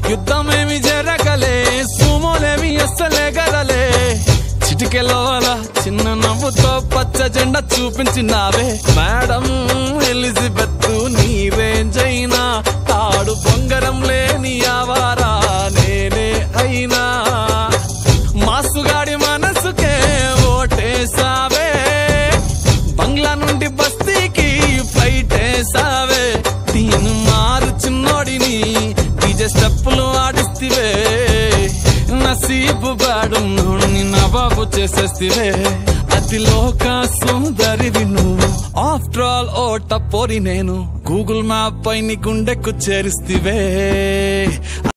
యుద్ధమేమి జరగలే సుమోలేమి అస్సలే గదలే చిటికెలవల చిన్న నవ్వుతో పచ్చ జెండా చూపించినావే మేడం ఎలిజబెత్ నీ రేంజ్ అయినా తాడు బొంగరం లేని ఆవారా నేనే అయినా మాసుగాడి మనసుకే ఓటేసావే బంగ్లా నుండి బస్తీకి ఫ్లైట్ వేసావే దీని మారు చిన్నోడిని డీజే స్టెప్పులు ఆడిస్తివే నసీబు బాడు నుండి నవాబు చేసేస్తివే అతి లోక సుందరివి నువ్వు ఆఫ్టర్ ఆల్ ఓట పోరి నేను గూగుల్ మ్యాప్ పై నీ గుండెకు చేరిస్తివే